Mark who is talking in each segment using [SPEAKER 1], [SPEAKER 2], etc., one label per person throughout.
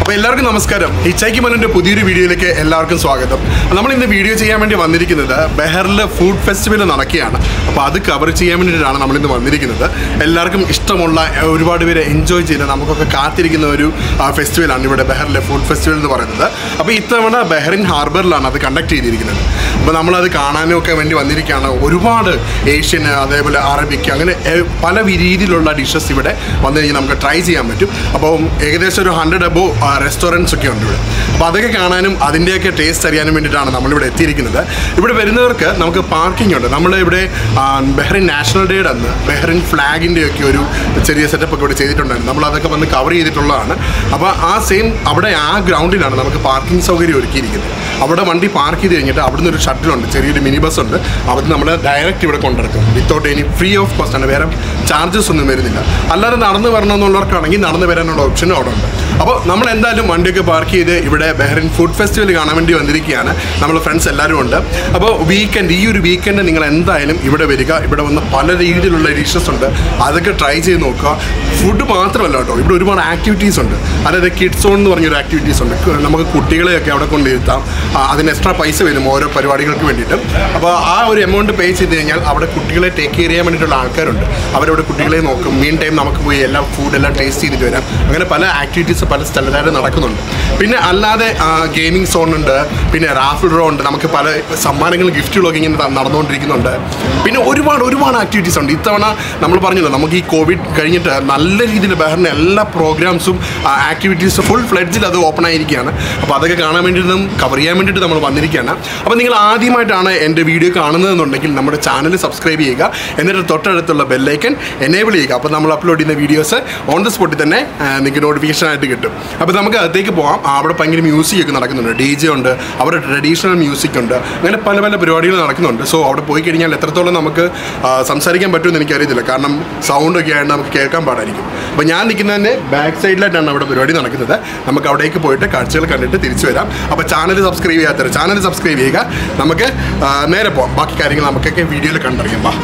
[SPEAKER 1] അപ്പോൾ എല്ലാവർക്കും നമസ്കാരം ഹിച്ചൈക്ക് മനുവിൻ്റെ പുതിയൊരു വീഡിയോയിലേക്ക് എല്ലാവർക്കും സ്വാഗതം നമ്മൾ ഇന്ന് വീഡിയോ ചെയ്യാൻ വേണ്ടി വന്നിരിക്കുന്നത് ബെഹറിൽ ഫുഡ് ഫെസ്റ്റിവൽ നടക്കുകയാണ് അപ്പോൾ അത് കവർ ചെയ്യാൻ വേണ്ടിയിട്ടാണ് നമ്മളിന്ന് വന്നിരിക്കുന്നത് എല്ലാവർക്കും ഇഷ്ടമുള്ള ഏഹ്, ഒരുപാട് പേര് എൻജോയ് ചെയ്ത് നമുക്കൊക്കെ കാത്തിരിക്കുന്ന ഒരു ആ, ഫെസ്റ്റിവലാണ് ഇവിടെ ബെഹറിലെ ഫുഡ് ഫെസ്റ്റിവൽ എന്ന് പറയുന്നത് അപ്പോൾ ഇത്തവണ ബെഹറിൻ ഹാർബറിലാണ് അത് കണ്ടക്ട് ചെയ്തിരിക്കുന്നത് അപ്പോൾ നമ്മളത് കാണാനും ഒക്കെ വേണ്ടി വന്നിരിക്കുകയാണ് ഒരുപാട് ഏഷ്യൻ അതേപോലെ അറബിക്ക് അങ്ങനെ ഏഹ്, പല രീതിയിലുള്ള ഡിഷസ് ഇവിടെ വന്നു കഴിഞ്ഞാൽ നമുക്ക് ട്രൈ ചെയ്യാൻ പറ്റും അപ്പം ഏകദേശം ഒരു ഹൺഡ്രഡ് അബോ റെസ്റ്റോറൻറ്റ്സ് ഒക്കെ ഉണ്ട് ഇവിടെ അപ്പോൾ അതൊക്കെ കാണാനും അതിൻ്റെയൊക്കെ ടേസ്റ്റ് അറിയാനും വേണ്ടിയിട്ടാണ് നമ്മളിവിടെ എത്തിയിരിക്കുന്നത് ഇവിടെ വരുന്നവർക്ക് നമുക്ക് പാർക്കിംഗ് ഉണ്ട് നമ്മൾ ഇവിടെ ആ, ബഹ്റിൻ നാഷണൽ ഡേയുടെ അന്ന് ബഹ്റിൻ ഫ്ലാഗിൻ്റെ ഒക്കെ ഒരു ചെറിയ സെറ്റപ്പ് ഒക്കെ ഇവിടെ ചെയ്തിട്ടുണ്ടായിരുന്നു നമ്മൾ അതൊക്കെ വന്ന് കവർ ചെയ്തിട്ടുള്ളതാണ് അപ്പോൾ ആ സെയിം അവിടെ ആ ഗ്രൗണ്ടിലാണ് നമുക്ക് പാർക്കിംഗ് സൗകര്യം ഒരുക്കിയിരിക്കുന്നത് അവിടെ വണ്ടി പാർക്ക് ചെയ്ത് കഴിഞ്ഞിട്ട് അവിടുന്ന് ഒരു ഷട്ടിലുണ്ട് ചെറിയൊരു മിനി ബസ് ഉണ്ട് അവിടെ നമ്മൾ ഡയറക്റ്റ് ഇവിടെ കൊണ്ടിറക്കും without any free of cost ആണ് വേറെ ചാർജസ് ഒന്നും വരുന്നില്ല അല്ലാതെ നടന്ന് വരണമെന്നുള്ളവർക്കാണെങ്കിൽ നടന്ന് വരാനുള്ള ഓപ്ഷനും അവിടെ ഉണ്ട് അപ്പോൾ നമ്മൾ എന്തായാലും വണ്ടിയൊക്കെ പാർക്ക് ചെയ്ത് ഇവിടെ ബഹ്റിൻ ഫുഡ് ഫെസ്റ്റിവൽ കാണാൻ വേണ്ടി വന്നിരിക്കുകയാണ് നമ്മൾ ഫ്രണ്ട്സ് എല്ലാവരും ഉണ്ട് അപ്പോൾ വീക്കെൻഡ് ഈ ഒരു വീക്കെൻഡ് നിങ്ങൾ എന്തായാലും ഇവിടെ വരിക ഇവിടെ വന്ന് പല രീതിയിലുള്ള ഡിഷസ് ഉണ്ട് അതൊക്കെ ട്രൈ ചെയ്ത് നോക്കുക ഫുഡ് മാത്രമല്ല കേട്ടോ ഇവിടെ ഒരുപാട് ആക്ടിവിറ്റീസ് ഉണ്ട് അതായത് കിഡ്സ് സോൺ എന്ന് പറഞ്ഞൊരു ആക്ടിവിറ്റീസ് ഉണ്ട് ക- നമുക്ക് കുട്ടികളെയൊക്കെ അവിടെ കൊണ്ടിരുത്താം ആ, അതിന് എക്സ്ട്രാ പൈസ വരും ഓരോ പരിപാടികൾക്ക് വേണ്ടിയിട്ട് അപ്പോൾ ആ ഒരു എമൗണ്ട് പേ ചെയ്ത് കഴിഞ്ഞാൽ അവിടെ കുട്ടികളെ ടേക്ക് കെയർ ചെയ്യാൻ വേണ്ടിയിട്ടുള്ള ആൾക്കാരുണ്ട് അവരവിടെ കുട്ടികളെ നോക്കും മീൻ ടൈം നമുക്ക് പോയി എല്ലാ ഫുഡെല്ലാം ടേസ്റ്റ് ചെയ്തിട്ട് വരാം അങ്ങനെ പല ആക്ടിവിറ്റീസ് പല സ്ഥലത്തായിട്ട് നടക്കുന്നുണ്ട് പിന്നെ അല്ലാതെ ഗെയിമിംഗ് സോൺ ഉണ്ട് പിന്നെ റാഫിൾ ഡ്രോ ഉണ്ട് നമുക്ക് പല സമ്മാനങ്ങളും ഗിഫ്റ്റുകളൊക്കെ ഇങ്ങനെ ത- നടന്നുകൊണ്ടിരിക്കുന്നുണ്ട് പിന്നെ ഒരുപാട് ഒരുപാട് ആക്ടിവിറ്റീസ് ഉണ്ട് ഇത്തവണ നമ്മൾ പറഞ്ഞല്ലോ നമുക്ക് ഈ കോവിഡ് കഴിഞ്ഞിട്ട് നല്ല രീതിയിൽ ബഹറിൻ്റെ എല്ലാ പ്രോഗ്രാംസും ആക്ടിവിറ്റീസും ഫുൾ ഫ്ലെഡ്ജിൽ അത് ഓപ്പൺ ആയിരിക്കുകയാണ് അപ്പോൾ അതൊക്കെ കാണാൻ വേണ്ടിയിട്ടും കവർ ചെയ്യാൻ വേണ്ടിയിട്ട് നമ്മൾ വന്നിരിക്കുകയാണ് അപ്പോൾ നിങ്ങൾ ആദ്യമായിട്ടാണ് എൻ്റെ വീഡിയോ കാണുന്നതെന്നുണ്ടെങ്കിൽ നമ്മുടെ ചാനൽ സബ്സ്ക്രൈബ് ചെയ്യുക എന്നിട്ട് തൊട്ടടുത്തുള്ള ബെല്ലൈക്കൻ എനേബിൾ ചെയ്യുക അപ്പോൾ നമ്മൾ അപ്ലോഡ് ചെയ്യുന്ന വീഡിയോസ് ഓൺ ദ സ്പോട്ടിൽ തന്നെ ആ, നിങ്ങൾക്ക് നോട്ടിഫിക്കേഷൻ ആയിട്ട് കിട്ടും അപ്പോൾ നമുക്ക് അകത്തേക്ക് പോകാം ആ, അവിടെ ഭയങ്കര മ്യൂസിക് ഒക്കെ നടക്കുന്നുണ്ട് ഡി ജെ ഉണ്ട് അവിടെ ട്രഡീഷണൽ മ്യൂസിക് ഉണ്ട് അങ്ങനെ പല പല പരിപാടികൾ നടക്കുന്നുണ്ട് സോ അവിടെ പോയി കഴിഞ്ഞാൽ എത്രത്തോളം നമുക്ക് ആ, സംസാരിക്കാൻ പറ്റുമെന്ന് എനിക്കറിയത്തില്ല കാരണം സൗണ്ട് ഒക്കെ ആയിട്ട് നമുക്ക് കേൾക്കാൻ പാടായിരിക്കും അപ്പോൾ ഞാൻ നിൽക്കുന്നതിൻ്റെ ബാക്ക് സൈഡിലായിട്ടാണ് അവിടെ പരിപാടി നടക്കുന്നത് നമുക്ക് അവിടേക്ക് പോയിട്ട് കാഴ്ചകൾ കണ്ടിട്ട് തിരിച്ചു വരാം അപ്പോൾ ചാനൽ സബ്സ്ക്രൈബ് ചെയ്യാത്തവർ ചാനൽ സബ്സ്ക്രൈബ് ചെയ്യുക നമുക്ക് ആ, നേരെ പോകാം ബാക്കി കാര്യങ്ങൾ നമുക്കൊക്കെ വീഡിയോയിൽ കണ്ടറിയാം വാ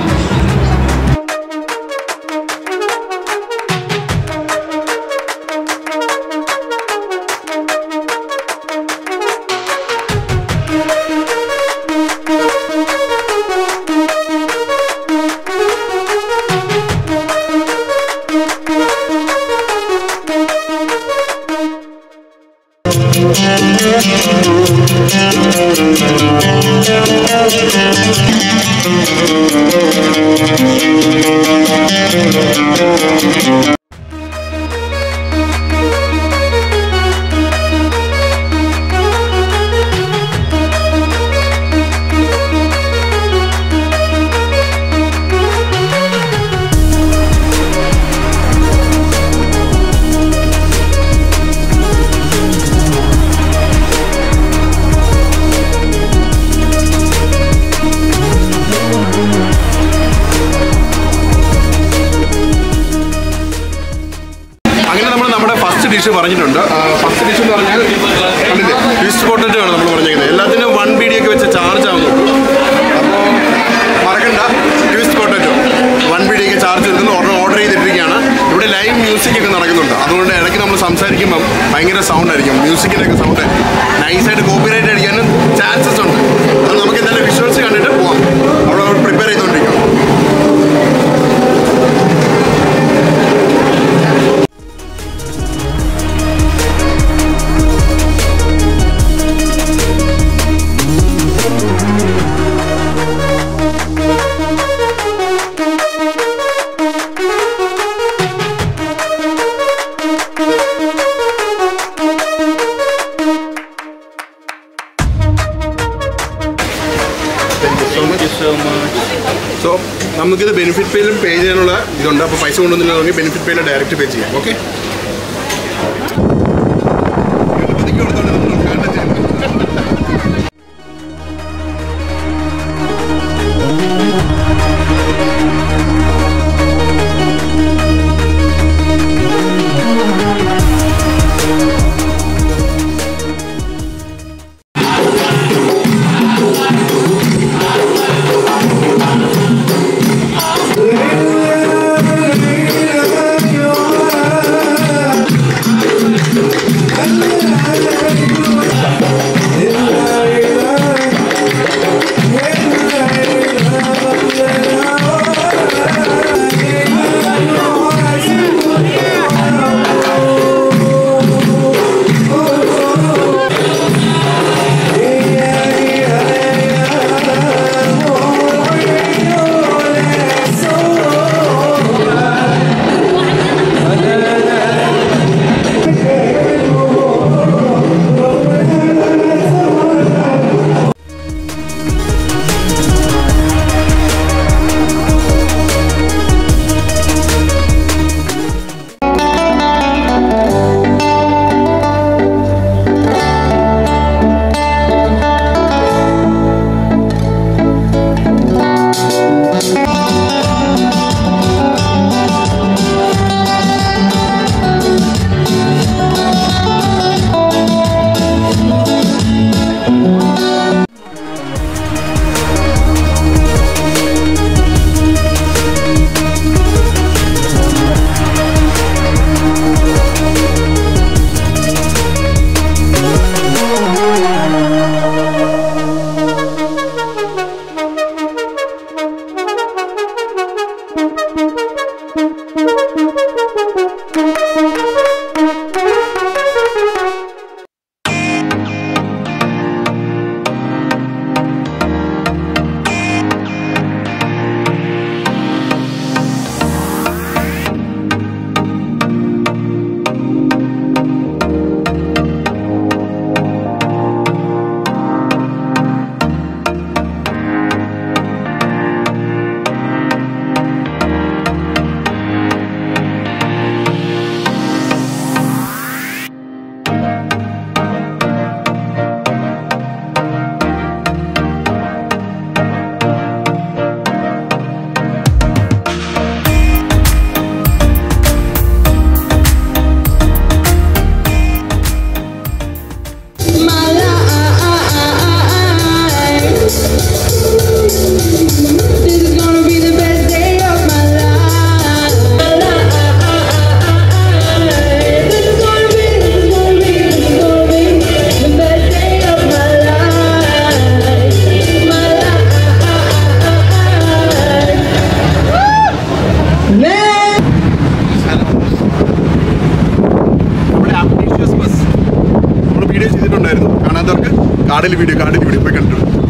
[SPEAKER 1] അങ്ങനെ നമ്മൾ നമ്മുടെ ഫസ്റ്റ് ഡിഷ് പറഞ്ഞിട്ടുണ്ട് ഫസ്റ്റ് ഡിഷ് എന്ന് പറഞ്ഞാൽ കണ്ടില്ലേ ഫിഷ് പൊട്ടറ്റോ ആണ് നമ്മൾ പറഞ്ഞിരിക്കുന്നത് എല്ലാത്തിനും വൺ ബി ഡി ഒക്കെ വെച്ച് ചാർജ് ആവും അപ്പോൾ മറക്കണ്ട twist potato one B D ഒക്കെ ചാർജ് എടുക്കുന്നു ഒരെണ്ണം ഓർഡർ ചെയ്തിട്ടിരിക്കുകയാണ് ഇവിടെ ലൈവ് മ്യൂസിക് ഒക്കെ നടക്കുന്നുണ്ട് അതുകൊണ്ട് ഇടയ്ക്ക് നമ്മൾ സംസാരിക്കുമ്പം ഭയങ്കര സൗണ്ട് ആയിരിക്കും മ്യൂസിക്കിൻ്റെ ഒക്കെ സൗണ്ട് നൈസായിട്ട് കോപ്പിറൈറ്റ് അടിക്കാനും ചാൻസസ് ഉണ്ട് അത് നമുക്ക് എന്തായാലും വിഷ്വൽസ് കണ്ടിട്ട് പോവാം അവിടെ പ്രിപ്പയർ ചെയ്തുകൊണ്ടിരിക്കും
[SPEAKER 2] Thank you so much.
[SPEAKER 1] So നമുക്കിത് ബെനിഫിറ്റ് പേയിലും പേ ചെയ്യാനുള്ള ഇതുണ്ട് അപ്പോൾ പൈസ കൊണ്ടുവന്നില്ലെങ്കിൽ ബെനിഫിറ്റ് പേയിൽ ഡയറക്റ്റ് പേ ചെയ്യാം ഓക്കെ കാടിൽ വീഡിയോ കാടിൽ വീഡിയോ പോയി കണ്ടു